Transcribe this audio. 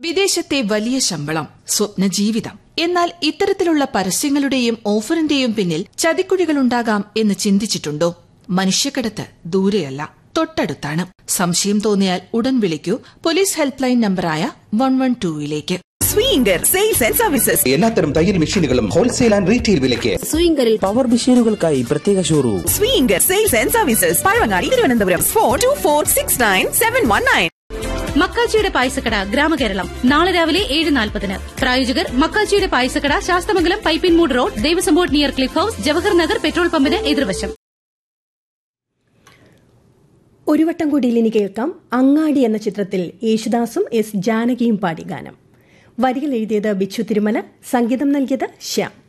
വിദേശത്തെ വലിയ ശമ്പളം സ്വപ്ന ജീവിതം എന്നാൽ ഇത്തരത്തിലുള്ള പരസ്യങ്ങളുടെയും ഓഫറിന്റെയും പിന്നിൽ ചതിക്കുഴികളുണ്ടാകാം എന്ന് ചിന്തിച്ചിട്ടുണ്ടോ മനുഷ്യക്കടത്ത് ദൂരെയല്ല തൊട്ടടുത്താണ് സംശയം തോന്നിയാൽ ഉടൻ വിളിക്കൂ പോലീസ് ഹെൽപ്പ് ലൈൻ നമ്പറായ വൺ വൺ ടൂയിലേക്ക് സ്വീങ്കർ സെയിൽസ് ആൻഡ് സർവീസസ് എല്ലാത്തരം തയ്യൽ മെഷീനുകളും ഹോൾസെയിൽ ആൻഡ് റീറ്റെയിൽ വിലയ്ക്ക് സ്വിംഗറിൽ പവർ മെഷീനുകൾക്കായി പ്രത്യേക showroom Swinger sales and services Pazhavangadi Thiruvananthapuram four two four six nine seven one nine മക്കാച്ചിയുടെ പായസക്കട ഗ്രാമകേരളം നാളെ രാവിലെ ഏഴ് നാൽപ്പതിന് പ്രായോജകർ മക്കാച്ചിയുടെ പായസക്കട Sasthamangalam Pipinmoodu road Devaswom board near Cliff House Jawahar Nagar petrol പമ്പിന് എതിർവശം ഒരു വട്ടം കൂടി ഇനി കേൾക്കാം അങ്ങാടി എന്ന ചിത്രത്തിൽ യേശുദാസും എസ് ജാനകിയും പാടി ഗാനം വരികൾ എഴുതിയത് ബിച്ചു തിരുമല സംഗീതം നൽകിയത് ശ്യാം